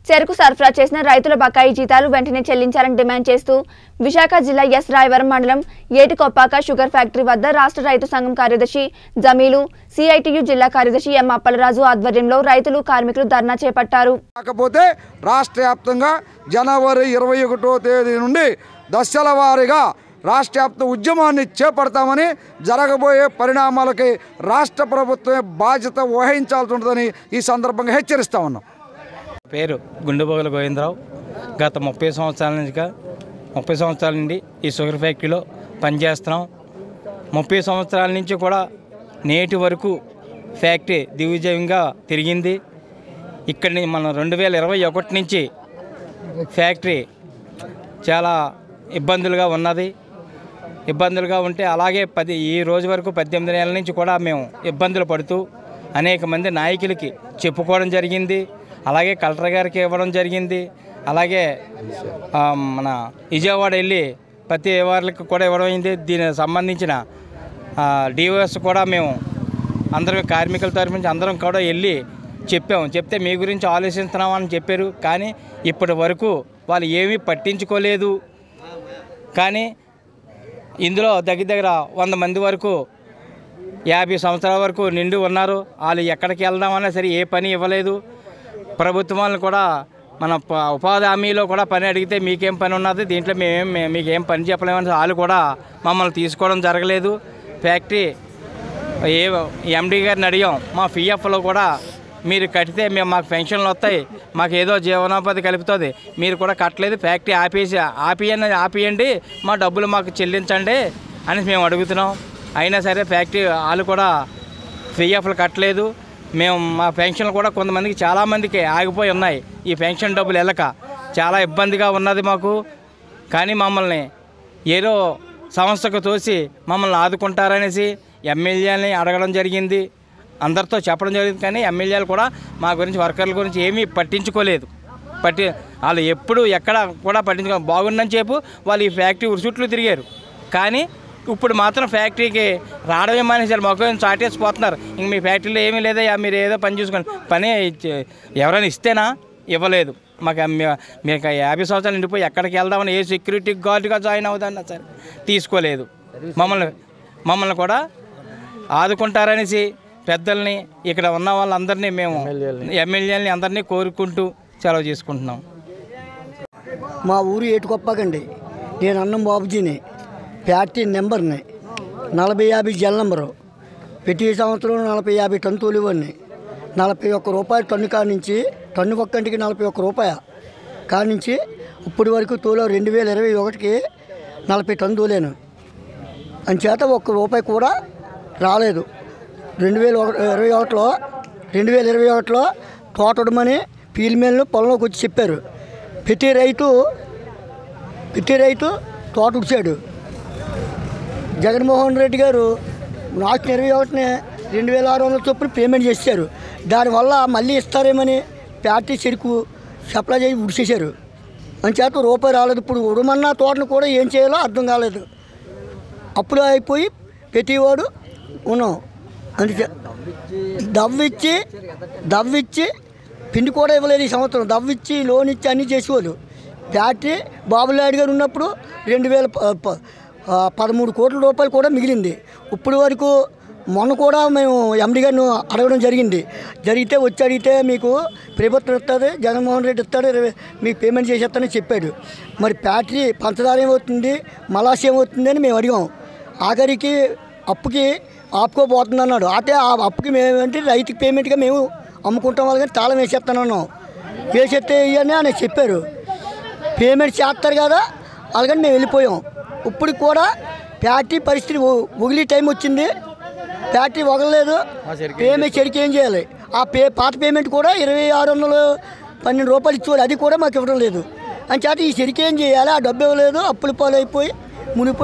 చెరుకు సరఫరా చేసిన రైతుల బకాయి జీతాలు వెంటనే చెల్లించాలని డిమాండ్ చేస్తూ విశాఖ జిల్లా ఎస్ రాయవరం మండలం ఏటికొప్పాక షుగర్ ఫ్యాక్టరీ వద్ద రాష్ట్ర రైతు సంఘం కార్యదర్శి జమీలు సిఐటియు జిల్లా కార్యదర్శి ఎం అప్పలరాజు ఆధ్వర్యంలో రైతులు కార్మికులు ధర్నా చేపట్టారు కాకపోతే రాష్ట్ర వ్యాప్తంగా జనవరి ఇరవై ఒకటో తేదీ నుండి దశల వారీగా రాష్ట్ర వ్యాప్త ఉద్యమాన్ని చేపడతామని జరగబోయే పరిణామాలకి రాష్ట్ర ప్రభుత్వమే బాధ్యత వహించాల్సి ఉంటుందని ఈ సందర్భంగా హెచ్చరిస్తా ఉన్నాం పేరు గుండెబోగల గోవిందరావు గత ముప్పై సంవత్సరాల నుంచి ముప్పై సంవత్సరాల నుండి ఈ షుగర్ ఫ్యాక్టరీలో పనిచేస్తున్నాం ముప్పై సంవత్సరాల నుంచి కూడా నేటి వరకు ఫ్యాక్టరీ దిగ్విజయంగా తిరిగింది ఇక్కడి నుంచి మనం రెండు వేల ఇరవై ఒకటి నుంచి ఫ్యాక్టరీ చాలా ఇబ్బందులుగా ఉన్నది ఇబ్బందులుగా ఉంటే అలాగే పది ఈ రోజు వరకు పద్దెనిమిది నెలల నుంచి కూడా మేము ఇబ్బందులు పడుతూ అనేక మంది నాయకులకి చెప్పుకోవడం జరిగింది అలాగే కలెక్టర్ గారికి ఇవ్వడం జరిగింది అలాగే ఆ, మన విజయవాడ వెళ్ళి ప్రతి వారికి కూడా ఇవ్వడం అయింది దీనికి సంబంధించిన డిఓఎస్ కూడా మేము అందరం కార్మికుల తరఫు నుంచి అందరం కూడా వెళ్ళి చెప్పాము చెప్తే మీ గురించి ఆలోచిస్తున్నామని చెప్పారు కానీ ఇప్పటి వరకు వాళ్ళు ఏమీ పట్టించుకోలేదు కానీ ఇందులో దగ్గర దగ్గర వంద మంది వరకు యాభై సంవత్సరాల వరకు నిండి ఉన్నారు వాళ్ళు ఎక్కడికి వెళ్దామన్నా సరే ఏ పని ఇవ్వలేదు ప్రభుత్వం వాళ్ళని కూడా మన ప- ఉపాధి హామీలో కూడా పని అడిగితే మీకేం పని ఉన్నది దీంట్లో మేమేం మే- మీకేం పని చెప్పలేమని వాళ్ళు కూడా మమ్మల్ని తీసుకోవడం జరగలేదు ఫ్యాక్టరీ ఏ ఎండి గారిని అడిగాం మా పిఎఫ్లో కూడా మీరు కడితే మేము మాకు పెన్షన్లు వస్తాయి మాకు ఏదో జీవనోపాధి కలుపుతుంది మీరు కూడా కట్టలేదు ఫ్యాక్టరీ ఆపేసి ఆపియండి ఆపియండి మా డబ్బులు మాకు చెల్లించండి అని మేము అడుగుతున్నాం అయినా సరే ఫ్యాక్టరీ వాళ్ళు కూడా పిఎఫ్లు కట్టలేదు మేము మా పెన్షన్లు కూడా కొంతమందికి చాలామందికి ఆగిపోయి ఉన్నాయి ఈ పెన్షన్ డబ్బులు వెళ్ళక చాలా ఇబ్బందిగా ఉన్నది మాకు కానీ మమ్మల్ని ఏదో సంస్థకు తోసి మమ్మల్ని ఆదుకుంటారనేసి ఎమ్మెల్యేలని అడగడం జరిగింది అందరితో చెప్పడం జరిగింది కానీ ఎమ్మెల్యేలు కూడా మా గురించి వర్కర్ల గురించి ఏమీ పట్టించుకోలేదు పట్టి వాళ్ళు ఎప్పుడు ఎక్కడ కూడా పట్టించుకో బాగుందని చెప్పు వాళ్ళు ఈ ఫ్యాక్టరీ చుట్టూ తిరిగారు కానీ ఇప్పుడు మాత్రం ఫ్యాక్టరీకి రావడమే మానేశారు మొక్క చాటేసి పోతున్నారు ఇంక మీ ఫ్యాక్టరీలో ఏమీ లేదయ్యా మీరు ఏదో పని చూసుకోండి పని ఇచ్చే- ఎవరైనా ఇస్తేనా ఇవ్వలేదు మాకు మే- మీకు యాభై సంవత్సరాలు నిండిపోయి ఎక్కడికి వెళ్దామని ఏ సెక్యూరిటీ గార్డ్గా జాయిన్ అవుదన్నా సరే తీసుకోలేదు మమ్మల్ని మమ్మల్ని కూడా ఆదుకుంటారనేసి పెద్దల్ని ఇక్కడ ఉన్న వాళ్ళందరినీ మేము ఎమ్మెల్యేలని అందరినీ కోరుకుంటూ సెలవు చేసుకుంటున్నాం మా ఊరు ఏటుకొప్పకండి నేను అన్నం బాబుజీని ఫ్యాక్టరీ నెంబర్ని నలభై యాభై జల్ నెంబరు ప్రతి సంవత్సరం నలభై యాభై టన్ను తోలివ్వండి నలభై ఒక్క రూపాయలు టన్ను కాడ నుంచి టన్ను ఒక్కంటికి నలభై ఒక్క రూపాయ కాడ నుంచి ఇప్పటి వరకు తోలో రెండు వేల ఇరవై ఒకటికి నలభై టన్ను తోలాను అంచేత ఒక్క రూపాయి కూడా రాలేదు రెండు వేల ఒక ఇరవై ఒకటిలో రెండు వేల ఇరవై ఒకటిలో తోటడమని ఫీల్డ్ మేలు పొలంలోకి వచ్చి చెప్పారు ప్రతి రైతు ప్రతి రైతు తోట ఉడిచాడు జగన్మోహన్ రెడ్డి గారు మార్చి ఇరవై ఒకటినే రెండు వేల ఆరు వందల చొప్పున పేమెంట్ చేశారు దానివల్ల మళ్ళీ ఇస్తారేమని ఫ్యాక్టరీ చెరుకు సప్లై చేసి ఉడిచేశారు అంచేత రూపాయి రాలేదు ఇప్పుడు ఉడమన్న తోటను కూడా ఏం చేయాలో అర్థం కాలేదు అప్పుడు అయిపోయి ప్రతివాడు ఉన్నాం అందుకే దవ్విచ్చి దవ్విచ్చి పిండి కూడా ఇవ్వలేదు ఈ సంవత్సరం దవ్విచ్చి లోన్ ఇచ్చి అన్నీ చేసేవాళ్ళు ఫ్యాక్టరీ బాబులాడి గారు ఉన్నప్పుడు రెండు వేల ప- ప- ఆ, పదమూడు కోట్ల రూపాయలు కూడా మిగిలింది ఇప్పుడు వరకు మొన్న కూడా మేము ఎండి గారిని అడగడం జరిగింది జరిగితే వచ్చి అడిగితే మీకు ప్రభుత్వం ఇస్తుంది జగన్మోహన్ రెడ్డి ఇస్తాడు ఇరవై మీకు పేమెంట్ చేసేస్తానని చెప్పాడు మరి ఫ్యాక్టరీ పంచదార ఏమవుతుంది మలాస్ ఏమవుతుంది అని మేము అడిగాం ఆఖరికి అప్పుకి ఆపుకోబోతుంది అన్నాడు అయితే ఆ అప్పుకి మేమేంటి రైతుకి పేమెంట్గా మేము అమ్ముకుంటాం వాళ్ళకి తాళం వేసేస్తానన్నాం వేసేస్తే ఇవన్నీ అని చెప్పారు పేమెంట్ చేస్తారు కదా అలాగని మేము వెళ్ళిపోయాం ఇప్పుడు కూడా ఫ్యాక్టరీ పరిస్థితి ఉ- ఉగిలి టైం వచ్చింది ఫ్యాక్టరీ వగలలేదు పేమెంట్ చెడికి ఏం చేయాలి ఆ పే పాత పేమెంట్ కూడా ఇరవై ఆరు వందలు పన్నెండు రూపాయలు ఇచ్చేవాళ్ళు అది కూడా మాకు ఇవ్వడం లేదు అని చేత ఈ చెరికి ఏం చేయాలి ఆ డబ్బు ఇవ్వలేదు అప్పుల పాలు అయిపోయి మునిపోయి